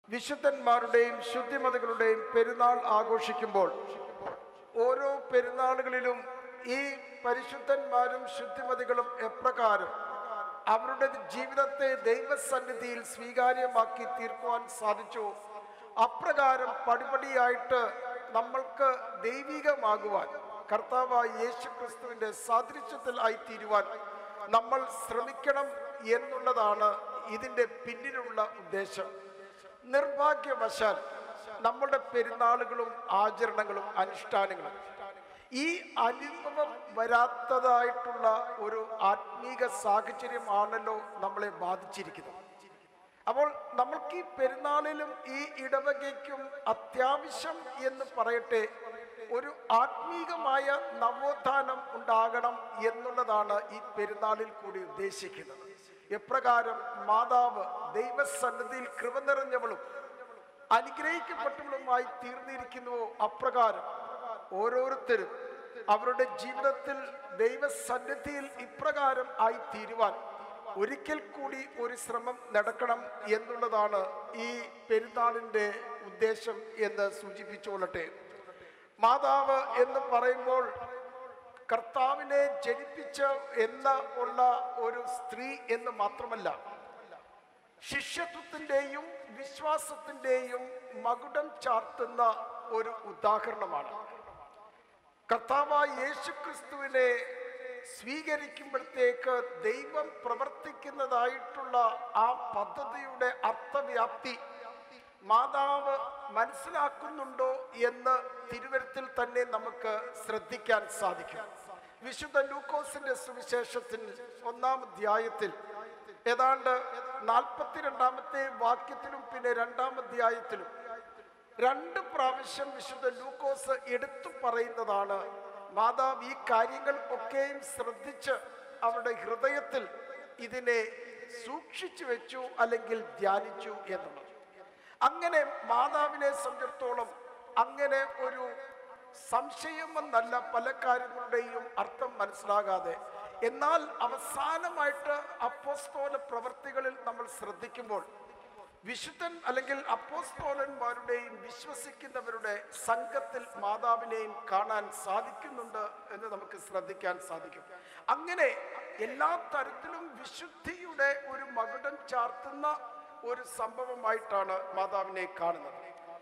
വിശുദ്ധന്മാരുടെയും ശുദ്ധിമതികളുടെയും പെരുന്നാൾ ആഘോഷിക്കുമ്പോൾ ഓരോ പെരുന്നാളുകളിലും ഈ പരിശുദ്ധന്മാരും ശുദ്ധിമതികളും എപ്രകാരം അവരുടെ ജീവിതത്തെ ദൈവസന്നിധിയിൽ സ്വീകാര്യമാക്കി തീർക്കുവാൻ സാധിച്ചു അപ്രകാരം പടിപടിയായിട്ട് നമ്മൾക്ക് ദൈവികമാകുവാൻ കർത്താവായ യേശു ക്രിസ്തുവിൻ്റെ സാദൃശ്യത്തിൽ ആയിത്തീരുവാൻ നമ്മൾ ശ്രമിക്കണം എന്നുള്ളതാണ് ഇതിൻ്റെ പിന്നിലുള്ള ഉദ്ദേശം നിർഭാഗ്യവശാൽ നമ്മുടെ പെരുന്നാളുകളും ആചരണങ്ങളും അനുഷ്ഠാനങ്ങളും ഈ അനുഭവം വരാത്തതായിട്ടുള്ള ഒരു ആത്മീക സാഹചര്യമാണല്ലോ നമ്മളെ ബാധിച്ചിരിക്കുന്നത് അപ്പോൾ നമ്മൾക്ക് ഈ പെരുന്നാളിലും ഈ ഇടവകയ്ക്കും അത്യാവശ്യം എന്ന് പറയട്ടെ ഒരു ആത്മീകമായ നവോത്ഥാനം ഉണ്ടാകണം എന്നുള്ളതാണ് ഈ പെരുന്നാളിൽ കൂടി ഉദ്ദേശിക്കുന്നത് എപ്രകാരം മാതാവ് ദൈവസന്നിധിയിൽ കൃപ നിറഞ്ഞവളും അനുഗ്രഹിക്കപ്പെട്ടവളുമായി തീർന്നിരിക്കുന്നുവോ അപ്രകാരം ഓരോരുത്തരും അവരുടെ ജീവിതത്തിൽ ദൈവസന്നിധിയിൽ ഇപ്രകാരം ആയി തീരുവാൻ ഒരിക്കൽ കൂടി ഒരു ശ്രമം നടക്കണം എന്നുള്ളതാണ് ഈ പെരുന്നാളിൻ്റെ ഉദ്ദേശം എന്ന് സൂചിപ്പിച്ചുകൊള്ളട്ടെ മാതാവ് എന്ന് പറയുമ്പോൾ കർത്താവിനെ ജനിപ്പിച്ച എന്ന ഉള്ള ഒരു സ്ത്രീ എന്ന് മാത്രമല്ല ശിഷ്യത്വത്തിൻ്റെയും വിശ്വാസത്തിൻ്റെയും മകുടം ചാർത്തുന്ന ഒരു ഉദാഹരണമാണ് കർത്താവായ യേശു ക്രിസ്തുവിനെ സ്വീകരിക്കുമ്പോഴത്തേക്ക് ദൈവം പ്രവർത്തിക്കുന്നതായിട്ടുള്ള ആ പദ്ധതിയുടെ അർത്ഥവ്യാപ്തി മാതാവ് മനസ്സിലാക്കുന്നുണ്ടോ എന്ന് തിരുവരുത്തിൽ തന്നെ നമുക്ക് ശ്രദ്ധിക്കാൻ സാധിക്കും വിശുദ്ധ ലൂക്കോസിന്റെ സുവിശേഷത്തിൽ ഒന്നാം അധ്യായത്തിൽ ഏതാണ്ട് നാൽപ്പത്തിരണ്ടാമത്തെ വാക്യത്തിലും പിന്നെ രണ്ടാം അധ്യായത്തിലും രണ്ട് പ്രാവശ്യം വിശുദ്ധ ലൂക്കോസ് എടുത്തു പറയുന്നതാണ് മാതാവ് ഈ കാര്യങ്ങൾ ഒക്കെയും ശ്രദ്ധിച്ച് അവരുടെ ഹൃദയത്തിൽ ഇതിനെ സൂക്ഷിച്ചു വെച്ചു അല്ലെങ്കിൽ ധ്യാനിച്ചു എന്നുള്ളത് അങ്ങനെ മാതാവിനെ സംബന്ധിച്ചിടത്തോളം അങ്ങനെ ഒരു സംശയമെന്നല്ല പല കാര്യങ്ങളുടെയും അർത്ഥം മനസ്സിലാകാതെ എന്നാൽ അവസാനമായിട്ട് അപ്പോസ്തോല പ്രവർത്തികളിൽ നമ്മൾ ശ്രദ്ധിക്കുമ്പോൾ വിശുദ്ധൻ അല്ലെങ്കിൽ അപ്പോസ്തോലന്മാരുടെയും വിശ്വസിക്കുന്നവരുടെ സംഘത്തിൽ മാതാവിനെയും കാണാൻ സാധിക്കുന്നുണ്ട് എന്ന് നമുക്ക് ശ്രദ്ധിക്കാൻ സാധിക്കും അങ്ങനെ എല്ലാ തരത്തിലും വിശുദ്ധിയുടെ ഒരു മകുടം ചാർത്തുന്ന ഒരു സംഭവമായിട്ടാണ് മാതാവിനെ കാണുന്നത്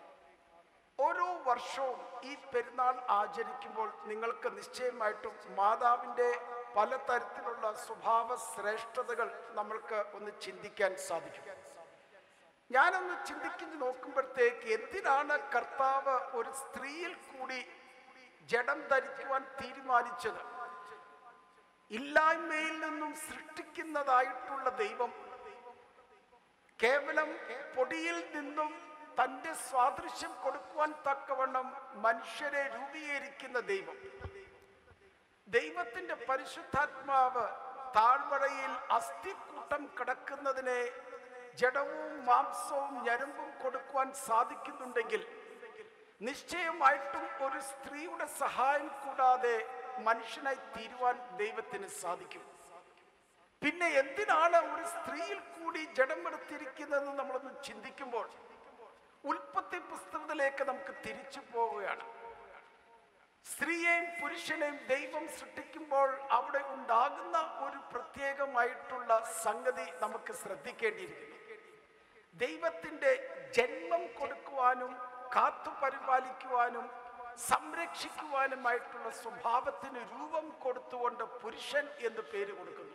ഓരോ വർഷവും ഈ പെരുന്നാൾ ആചരിക്കുമ്പോൾ നിങ്ങൾക്ക് നിശ്ചയമായിട്ടും മാതാവിൻ്റെ പലതരത്തിലുള്ള സ്വഭാവ ശ്രേഷ്ഠതകൾ നമ്മൾക്ക് ഒന്ന് ചിന്തിക്കാൻ സാധിക്കും ഞാനൊന്ന് ചിന്തിക്കുന്നു നോക്കുമ്പോഴത്തേക്ക് എന്തിനാണ് കർത്താവ് ഒരു സ്ത്രീയിൽ കൂടി ജഡം ധരിക്കുവാൻ തീരുമാനിച്ചത് ഇല്ലായ്മയിൽ നിന്നും സൃഷ്ടിക്കുന്നതായിട്ടുള്ള ദൈവം കേവലം പൊടിയിൽ നിന്നും തൻ്റെ സ്വാദൃശ്യം കൊടുക്കുവാൻ തക്കവണ്ണം മനുഷ്യരെ രൂപീകരിക്കുന്ന ദൈവം ദൈവത്തിന്റെ പരിശുദ്ധാത്മാവ് താഴ്വരയിൽ അസ്ഥിക്കൂട്ടം കിടക്കുന്നതിനെ ജഡവും മാംസവും ഞരമ്പും കൊടുക്കുവാൻ സാധിക്കുന്നുണ്ടെങ്കിൽ നിശ്ചയമായിട്ടും ഒരു സ്ത്രീയുടെ സഹായം കൂടാതെ മനുഷ്യനായി തീരുവാൻ ദൈവത്തിന് സാധിക്കും പിന്നെ എന്തിനാണ് ഒരു സ്ത്രീയിൽ കൂടി ജഡമെടുത്തിരിക്കുന്നതെന്ന് നമ്മളൊന്ന് ചിന്തിക്കുമ്പോൾ ഉൽപ്പത്തി പുസ്തകത്തിലേക്ക് നമുക്ക് തിരിച്ചു പോവുകയാണ് സ്ത്രീയെയും പുരുഷനെയും ദൈവം സൃഷ്ടിക്കുമ്പോൾ അവിടെ ഉണ്ടാകുന്ന ഒരു പ്രത്യേകമായിട്ടുള്ള സംഗതി നമുക്ക് ശ്രദ്ധിക്കേണ്ടിയിരിക്കുന്നു ദൈവത്തിൻ്റെ ജന്മം കൊടുക്കുവാനും കാത്തു പരിപാലിക്കുവാനും സംരക്ഷിക്കുവാനുമായിട്ടുള്ള സ്വഭാവത്തിന് രൂപം കൊടുത്തുകൊണ്ട് പുരുഷൻ എന്ന് പേര് കൊടുക്കുന്നു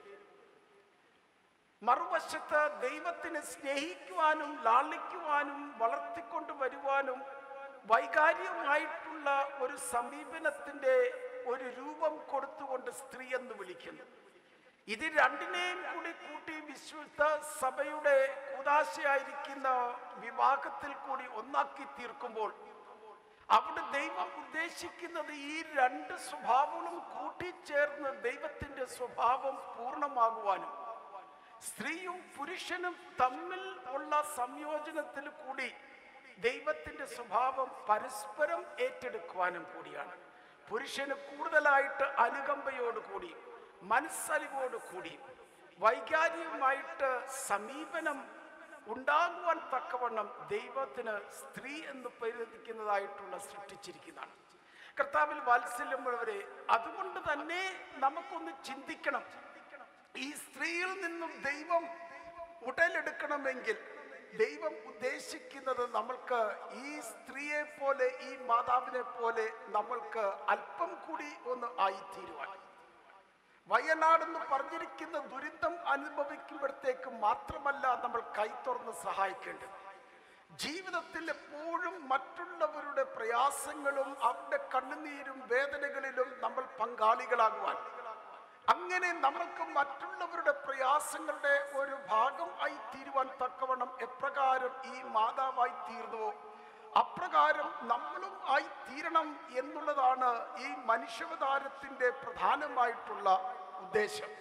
മറുവശത്ത് ദൈവത്തിനെ സ്നേഹിക്കുവാനും ലാളിക്കുവാനും വളർത്തിക്കൊണ്ട് വരുവാനും വൈകാര്യമായിട്ടുള്ള ഒരു സമീപനത്തിൻ്റെ ഒരു രൂപം കൊടുത്തുകൊണ്ട് സ്ത്രീ എന്ന് വിളിക്കുന്നു ഇത് രണ്ടിനെയും കൂടി കൂട്ടി വിശുദ്ധ സഭയുടെ കൂതാശയായിരിക്കുന്ന വിവാഹത്തിൽ കൂടി ഒന്നാക്കി തീർക്കുമ്പോൾ അവിടെ ദൈവം ഉദ്ദേശിക്കുന്നത് ഈ രണ്ട് സ്വഭാവങ്ങളും കൂട്ടിച്ചേർന്ന് ദൈവത്തിൻ്റെ സ്വഭാവം പൂർണ്ണമാകുവാനും സ്ത്രീയും പുരുഷനും തമ്മിൽ ഉള്ള സംയോജനത്തിൽ കൂടി ദൈവത്തിന്റെ സ്വഭാവം പരസ്പരം ഏറ്റെടുക്കുവാനും കൂടിയാണ് പുരുഷന് കൂടുതലായിട്ട് അനുകമ്പയോടുകൂടി മനസ്സലിവോടുകൂടി വൈകാരികമായിട്ട് സമീപനം ഉണ്ടാകുവാൻ തക്കവണ്ണം ദൈവത്തിന് സ്ത്രീ എന്ന് പരിഗണിക്കുന്നതായിട്ടുള്ള സൃഷ്ടിച്ചിരിക്കുന്നതാണ് കർത്താവിൽ വാത്സല്യമുള്ളവരെ അതുകൊണ്ട് തന്നെ നമുക്കൊന്ന് ചിന്തിക്കണം ഈ സ്ത്രീയിൽ നിന്നും ദൈവം ഉടലെടുക്കണമെങ്കിൽ ദൈവം ഉദ്ദേശിക്കുന്നത് നമ്മൾക്ക് ഈ സ്ത്രീയെ പോലെ ഈ മാതാവിനെ പോലെ നമ്മൾക്ക് അല്പം കൂടി ഒന്ന് ആയിത്തീരുവാൻ വയനാട് എന്ന് പറഞ്ഞിരിക്കുന്ന ദുരിതം അനുഭവിക്കുമ്പോഴത്തേക്ക് മാത്രമല്ല നമ്മൾ കൈ തുറന്ന് സഹായിക്കേണ്ടത് ജീവിതത്തിൽ എപ്പോഴും മറ്റുള്ളവരുടെ പ്രയാസങ്ങളും അവരുടെ കണ്ണുനീരും വേദനകളിലും നമ്മൾ പങ്കാളികളാകുവാൻ അങ്ങനെ നമ്മൾക്ക് മറ്റുള്ളവരുടെ പ്രയാസങ്ങളുടെ ഒരു ഭാഗം ആയി തീരുവാൻ തക്കവണ്ണം എപ്രകാരം ഈ മാതാവായി തീർന്നുവോ അപ്രകാരം നമ്മളും ആയി തീരണം എന്നുള്ളതാണ് ഈ മനുഷ്യാവതാരത്തിന്റെ പ്രധാനമായിട്ടുള്ള ഉദ്ദേശം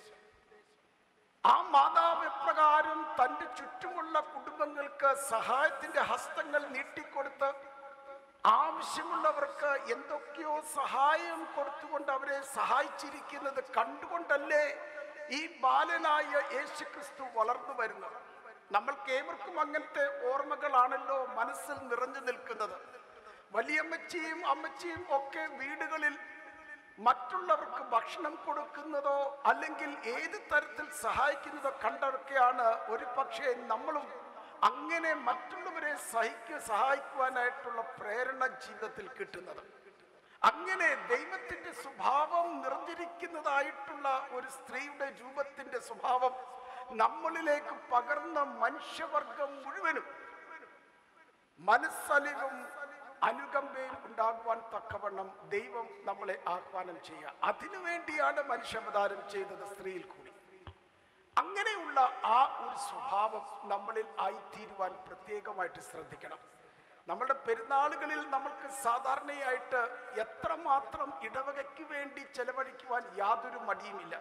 ആ മാതാവ് എപ്രകാരം തൻ്റെ ചുറ്റുമുള്ള കുടുംബങ്ങൾക്ക് സഹായത്തിന്റെ ഹസ്തങ്ങൾ നീട്ടിക്കൊടുത്ത് ആവശ്യമുള്ളവർക്ക് എന്തൊക്കെയോ സഹായം കൊടുത്തുകൊണ്ട് അവരെ സഹായിച്ചിരിക്കുന്നത് കണ്ടുകൊണ്ടല്ലേ ഈ ബാലനായ യേശുക്രിസ്തു വളർന്നു വരുന്നത് നമ്മൾക്ക് ഏവർക്കും അങ്ങനത്തെ ഓർമ്മകളാണല്ലോ മനസ്സിൽ നിറഞ്ഞു നിൽക്കുന്നത് വലിയമ്മച്ചിയും അമ്മച്ചിയും ഒക്കെ വീടുകളിൽ മറ്റുള്ളവർക്ക് ഭക്ഷണം കൊടുക്കുന്നതോ അല്ലെങ്കിൽ ഏത് തരത്തിൽ സഹായിക്കുന്നതോ കണ്ടൊക്കെയാണ് ഒരു പക്ഷേ നമ്മളും അങ്ങനെ മറ്റുള്ളവരെ സഹിക്ക സഹായിക്കുവാനായിട്ടുള്ള പ്രേരണ ജീവിതത്തിൽ കിട്ടുന്നത് അങ്ങനെ ദൈവത്തിന്റെ സ്വഭാവം നിറഞ്ഞിരിക്കുന്നതായിട്ടുള്ള ഒരു സ്ത്രീയുടെ രൂപത്തിന്റെ സ്വഭാവം നമ്മളിലേക്ക് പകർന്ന മനുഷ്യവർഗം മുഴുവനും മനസ്സലിവും അനുകമ്പയും ഉണ്ടാകുവാൻ തക്കവണ്ണം ദൈവം നമ്മളെ ആഹ്വാനം ചെയ്യുക അതിനുവേണ്ടിയാണ് മനുഷ്യാവതാരം ചെയ്തത് സ്ത്രീയിൽ കൂടി അങ്ങനെയുള്ള ആ ഒരു സ്വഭാവം നമ്മളിൽ ആയിത്തീരുവാൻ പ്രത്യേകമായിട്ട് ശ്രദ്ധിക്കണം നമ്മുടെ പെരുന്നാളുകളിൽ നമ്മൾക്ക് സാധാരണയായിട്ട് എത്രമാത്രം ഇടവകയ്ക്ക് വേണ്ടി ചെലവഴിക്കുവാൻ യാതൊരു മടിയുമില്ല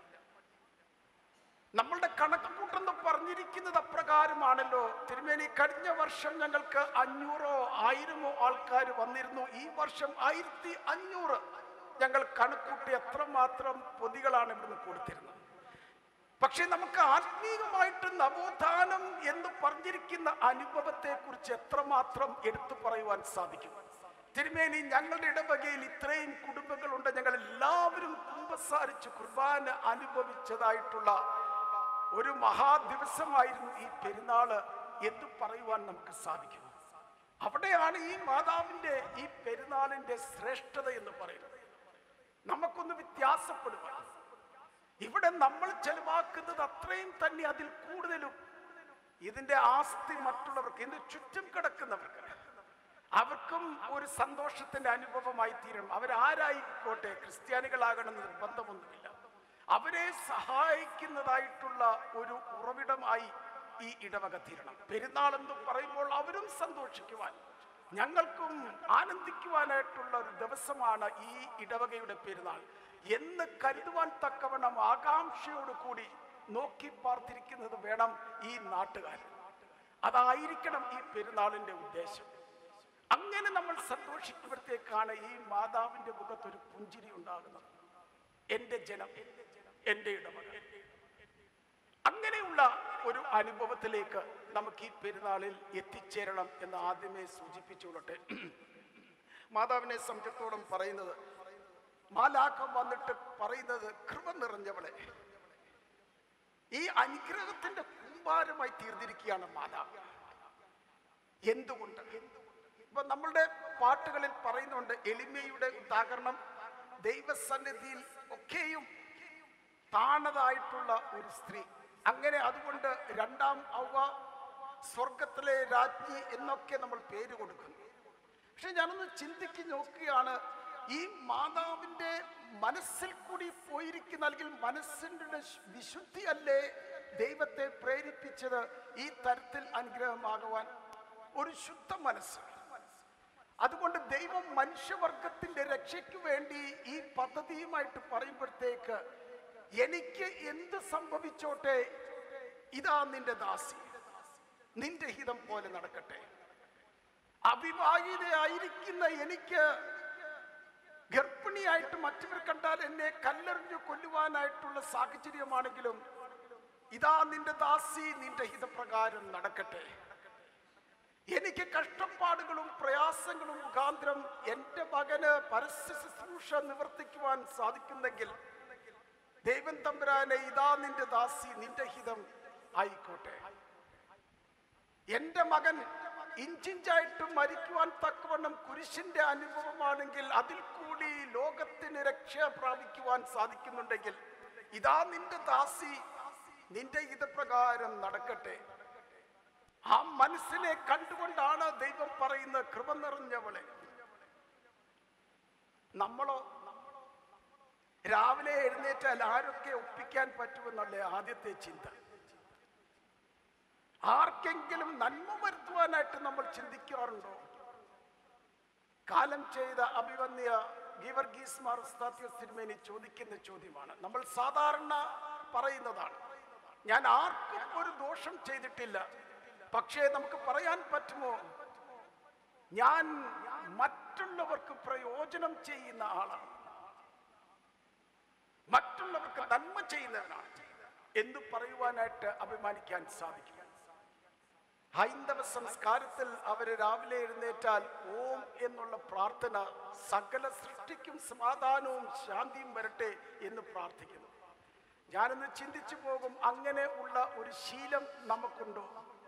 നമ്മളുടെ കണക്ക് കൂട്ടെന്ന് പറഞ്ഞിരിക്കുന്നത് അപ്രകാരമാണല്ലോ തിരുമേനി കഴിഞ്ഞ വർഷം ഞങ്ങൾക്ക് അഞ്ഞൂറോ ആയിരമോ ആൾക്കാർ വന്നിരുന്നു ഈ വർഷം ആയിരത്തി അഞ്ഞൂറ് ഞങ്ങൾ കണക്കൂട്ടി എത്രമാത്രം പൊതികളാണ് ഇവിടുന്ന് കൊടുത്തിരുന്നത് പക്ഷെ നമുക്ക് ആത്മീകമായിട്ട് നവോത്ഥാനം എന്ന് പറഞ്ഞിരിക്കുന്ന അനുഭവത്തെ കുറിച്ച് എത്രമാത്രം എടുത്തു പറയുവാൻ സാധിക്കും തിരുമേനി ഞങ്ങളുടെ ഇടവകയിൽ ഇത്രയും കുടുംബങ്ങളുണ്ട് ഞങ്ങൾ എല്ലാവരും കുമ്പസാരിച്ച് കുർബാന അനുഭവിച്ചതായിട്ടുള്ള ഒരു മഹാദിവസമായിരുന്നു ഈ പെരുന്നാള് എന്ന് പറയുവാൻ നമുക്ക് സാധിക്കും അവിടെയാണ് ഈ മാതാവിന്റെ ഈ പെരുന്നാളിന്റെ ശ്രേഷ്ഠത എന്ന് പറയുന്നത് നമുക്കൊന്ന് വ്യത്യാസപ്പെടുവാൻ ഇവിടെ നമ്മൾ ചെലവാക്കുന്നത് അത്രയും തന്നെ അതിൽ കൂടുതലും ഇതിന്റെ ആസ്തി മറ്റുള്ളവർക്ക് ഇതിന് ചുറ്റും കിടക്കുന്നവർക്ക് അവർക്കും ഒരു സന്തോഷത്തിന്റെ അനുഭവമായി തീരണം അവരാരായിക്കോട്ടെ ക്രിസ്ത്യാനികളാകണമെന്ന് നിർബന്ധമൊന്നുമില്ല അവരെ സഹായിക്കുന്നതായിട്ടുള്ള ഒരു ഉറവിടമായി ഈ ഇടവക തീരണം പെരുന്നാൾ എന്ന് പറയുമ്പോൾ അവരും സന്തോഷിക്കുവാൻ ഞങ്ങൾക്കും ആനന്ദിക്കുവാനായിട്ടുള്ള ഒരു ദിവസമാണ് ഈ ഇടവകയുടെ പെരുന്നാൾ എന്ന് കരുതുവാൻ തക്കവണ്ണം ആകാംക്ഷയോട് കൂടി നോക്കി പാർത്തിരിക്കുന്നത് വേണം ഈ നാട്ടുകാർ അതായിരിക്കണം ഈ പെരുന്നാളിന്റെ ഉദ്ദേശം അങ്ങനെ നമ്മൾ സന്തോഷിക്കുമ്പോഴത്തേക്കാണ് ഈ മാതാവിന്റെ മുഖത്തൊരു പുഞ്ചിരി ഉണ്ടാകുന്നത് എന്റെ ജനം എന്റെ ഇടവക അങ്ങനെയുള്ള ഒരു അനുഭവത്തിലേക്ക് നമുക്ക് ഈ പെരുന്നാളിൽ എത്തിച്ചേരണം എന്ന് ആദ്യമേ സൂചിപ്പിച്ചുകൊള്ളട്ടെ മാതാവിനെ സംബന്ധിച്ചിടത്തോളം പറയുന്നത് മാലാഖം വന്നിട്ട് പറയുന്നത് കൃപ നിറഞ്ഞവളെ ഈ അനുഗ്രഹത്തിന്റെ കൂമ്പാരമായി തീർന്നിരിക്കുകയാണ് മാതാവ് എന്തുകൊണ്ട് ഇപ്പൊ നമ്മളുടെ പാട്ടുകളിൽ പറയുന്നുണ്ട് എളിമയുടെ ഉദാഹരണം ദൈവസന്നിധിയിൽ ഒക്കെയും താണതായിട്ടുള്ള ഒരു സ്ത്രീ അങ്ങനെ അതുകൊണ്ട് രണ്ടാം ഔവ സ്വർഗത്തിലെ രാജ്ഞി എന്നൊക്കെ നമ്മൾ പേര് കൊടുക്കുന്നു പക്ഷെ ഞാനൊന്ന് ചിന്തിക്ക് നോക്കുകയാണ് ഈ മാതാവിന്റെ മനസ്സിൽ കൂടി പോയിരിക്കുന്ന അല്ലെങ്കിൽ മനസ്സിൻ്റെ വിശുദ്ധി അല്ലേ ദൈവത്തെ പ്രേരിപ്പിച്ചത് ഈ തരത്തിൽ അനുഗ്രഹമാകുവാൻ ഒരു ശുദ്ധ മനസ്സ് അതുകൊണ്ട് ദൈവം മനുഷ്യവർഗത്തിന്റെ രക്ഷയ്ക്ക് വേണ്ടി ഈ പദ്ധതിയുമായിട്ട് പറയുമ്പോഴത്തേക്ക് എനിക്ക് എന്ത് സംഭവിച്ചോട്ടെ ഇതാ നിന്റെ ദാസി നിന്റെ ഹിതം പോലെ നടക്കട്ടെ അവിവാഹിതയായിരിക്കുന്ന എനിക്ക് ഗർഭിണിയായിട്ട് മറ്റവർ കണ്ടാൽ എന്നെ കല്ലെറിഞ്ഞു കൊല്ലുവാനായിട്ടുള്ള സാഹചര്യമാണെങ്കിലും ഇതാ നിന്റെ ദാസി നിന്റെ ഹിതപ്രകാരം നടക്കട്ടെ എനിക്ക് കഷ്ടപ്പാടുകളും പ്രയാസങ്ങളും മുഖാന്തരം എൻ്റെ മകന് പരസ്യ ശുശ്രൂഷ നിവർത്തിക്കുവാൻ സാധിക്കുന്നെങ്കിൽ ദൈവം തമ്പുരാനെ ഇതാ നിന്റെ ദാസി നിന്റെ ഹിതം ആയിക്കോട്ടെ എൻ്റെ മകൻ ഇഞ്ചിഞ്ചായിട്ട് മരിക്കുവാൻ തക്കവണ്ണം കുരിശിന്റെ അനുഭവമാണെങ്കിൽ അതിൽ കൂടി ലോകത്തിന് രക്ഷ പ്രാപിക്കുവാൻ സാധിക്കുന്നുണ്ടെങ്കിൽ ഇതാ നിന്റെ ദാസി നിന്റെ ഇതപ്രകാരം നടക്കട്ടെ ആ മനസ്സിനെ കണ്ടുകൊണ്ടാണ് ദൈവം പറയുന്ന കൃപ നിറഞ്ഞവളെ നമ്മളോ രാവിലെ എഴുന്നേറ്റാൽ ആരൊക്കെ ഒപ്പിക്കാൻ പറ്റുമെന്നല്ലേ ആദ്യത്തെ ചിന്ത ആർക്കെങ്കിലും നന്മ വരുത്തുവാനായിട്ട് നമ്മൾ ചിന്തിക്കാറുണ്ടോ കാലം ചെയ്ത അഭിവന്യ ഗീവർഗീസ് മാർ ഉസ്താദ്യോസ് തിരുമേനി ചോദിക്കുന്ന ചോദ്യമാണ് നമ്മൾ സാധാരണ പറയുന്നതാണ് ഞാൻ ആർക്കും ഒരു ദോഷം ചെയ്തിട്ടില്ല പക്ഷേ നമുക്ക് പറയാൻ പറ്റുമോ ഞാൻ മറ്റുള്ളവർക്ക് പ്രയോജനം ചെയ്യുന്ന ആളാണ് മറ്റുള്ളവർക്ക് നന്മ ചെയ്യുന്നവനാണ് എന്ന് പറയുവാനായിട്ട് അഭിമാനിക്കാൻ സാധിക്കും ഹൈന്ദവ സംസ്കാരത്തിൽ അവര് രാവിലെ എഴുന്നേറ്റാൽ ഓം എന്നുള്ള പ്രാർത്ഥന സകല സൃഷ്ടിക്കും സമാധാനവും ശാന്തിയും വരട്ടെ എന്ന് പ്രാർത്ഥിക്കുന്നു ഞാനൊന്ന് ചിന്തിച്ചു പോകും അങ്ങനെ ഉള്ള ഒരു ശീലം നമുക്കുണ്ടോ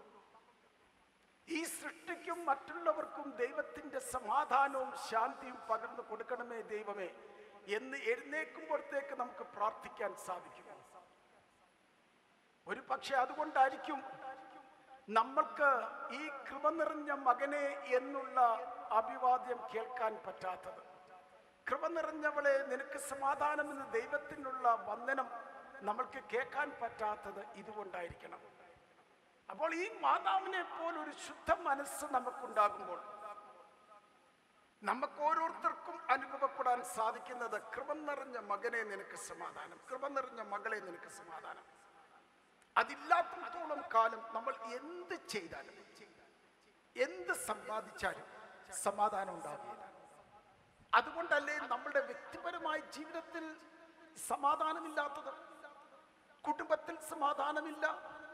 ഈ സൃഷ്ടിക്കും മറ്റുള്ളവർക്കും ദൈവത്തിന്റെ സമാധാനവും ശാന്തിയും പകർന്നു കൊടുക്കണമേ ദൈവമേ എന്ന് എഴുന്നേക്കുമ്പോഴത്തേക്ക് നമുക്ക് പ്രാർത്ഥിക്കാൻ സാധിക്കും ഒരു പക്ഷെ അതുകൊണ്ടായിരിക്കും നമ്മൾക്ക് ഈ കൃപ നിറഞ്ഞ മകനെ എന്നുള്ള അഭിവാദ്യം കേൾക്കാൻ പറ്റാത്തത് കൃപ നിറഞ്ഞവളെ നിനക്ക് സമാധാനമെന്ന് ദൈവത്തിനുള്ള വന്ദനം നമ്മൾക്ക് കേൾക്കാൻ പറ്റാത്തത് ഇതുകൊണ്ടായിരിക്കണം അപ്പോൾ ഈ മാതാവിനെ പോലെ ഒരു ശുദ്ധ മനസ്സ് നമുക്കുണ്ടാകുമ്പോൾ നമുക്ക് ഓരോരുത്തർക്കും അനുഭവപ്പെടാൻ സാധിക്കുന്നത് കൃപ നിറഞ്ഞ മകനെ നിനക്ക് സമാധാനം കൃപ നിറഞ്ഞ മകളെ നിനക്ക് സമാധാനം അതില്ലാത്തിടത്തോളം കാലം നമ്മൾ എന്ത് ചെയ്താലും എന്ത് സമ്പാദിച്ചാലും സമാധാനം ഉണ്ടാകില്ല അതുകൊണ്ടല്ലേ നമ്മുടെ വ്യക്തിപരമായ ജീവിതത്തിൽ സമാധാനമില്ലാത്തത് കുടുംബത്തിൽ സമാധാനമില്ല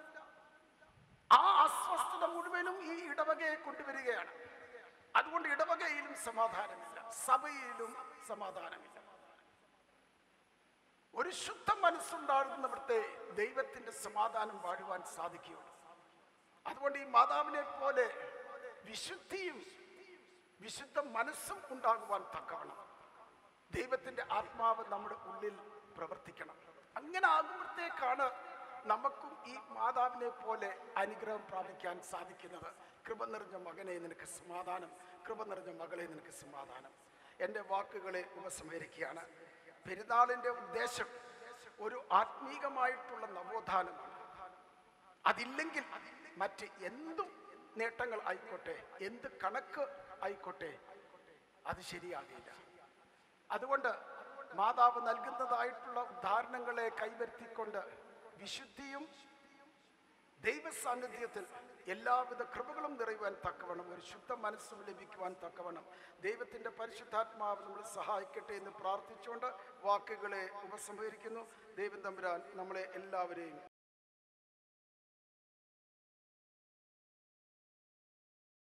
ആ അസ്വസ്ഥത മുഴുവനും ഈ ഇടവകയെ കൊണ്ടുവരികയാണ് അതുകൊണ്ട് ഇടവകയിലും സമാധാനമില്ല സഭയിലും സമാധാനമില്ല ഒരു ശുദ്ധ മനസ്സുണ്ടാകുന്നിടത്തെ ദൈവത്തിന്റെ സമാധാനം വാഴുവാൻ സാധിക്കുകയുള്ളൂ അതുകൊണ്ട് ഈ മാതാവിനെ പോലെ വിശുദ്ധിയും വിശുദ്ധ മനസ്സും ഉണ്ടാകുവാൻ തക്കവണ്ണം ദൈവത്തിന്റെ ആത്മാവ് നമ്മുടെ ഉള്ളിൽ പ്രവർത്തിക്കണം അങ്ങനെ ആകുമ്പോഴത്തേക്കാണ് നമുക്കും ഈ മാതാവിനെ പോലെ അനുഗ്രഹം പ്രാപിക്കാൻ സാധിക്കുന്നത് കൃപ നിറഞ്ഞ മകനെ നിനക്ക് സമാധാനം കൃപ നിറഞ്ഞ മകളെ നിനക്ക് സമാധാനം എൻ്റെ വാക്കുകളെ ഉപസംഹരിക്കുകയാണ് പെരുന്നാളിൻ്റെ ഉദ്ദേശം ഒരു ആത്മീകമായിട്ടുള്ള നവോത്ഥാനമാണ് അതില്ലെങ്കിൽ മറ്റ് എന്തും നേട്ടങ്ങൾ ആയിക്കോട്ടെ എന്ത് കണക്ക് ആയിക്കോട്ടെ അത് ശരിയാകില്ല അതുകൊണ്ട് മാതാവ് നൽകുന്നതായിട്ടുള്ള ഉദാഹരണങ്ങളെ കൈവരുത്തിക്കൊണ്ട് വിശുദ്ധിയും ദൈവ സാന്നിധ്യത്തിൽ എല്ലാവിധ കൃപകളും നിറയുവാൻ തക്കവണ്ണം ഒരു ശുദ്ധ മനസ്സും ലഭിക്കുവാൻ തക്കവണ്ണം ദൈവത്തിൻ്റെ പരിശുദ്ധാത്മാവ് നമ്മൾ സഹായിക്കട്ടെ എന്ന് പ്രാർത്ഥിച്ചുകൊണ്ട് വാക്കുകളെ ഉപസംഹരിക്കുന്നു ദൈവം തമ്പുരാൻ നമ്മളെ എല്ലാവരെയും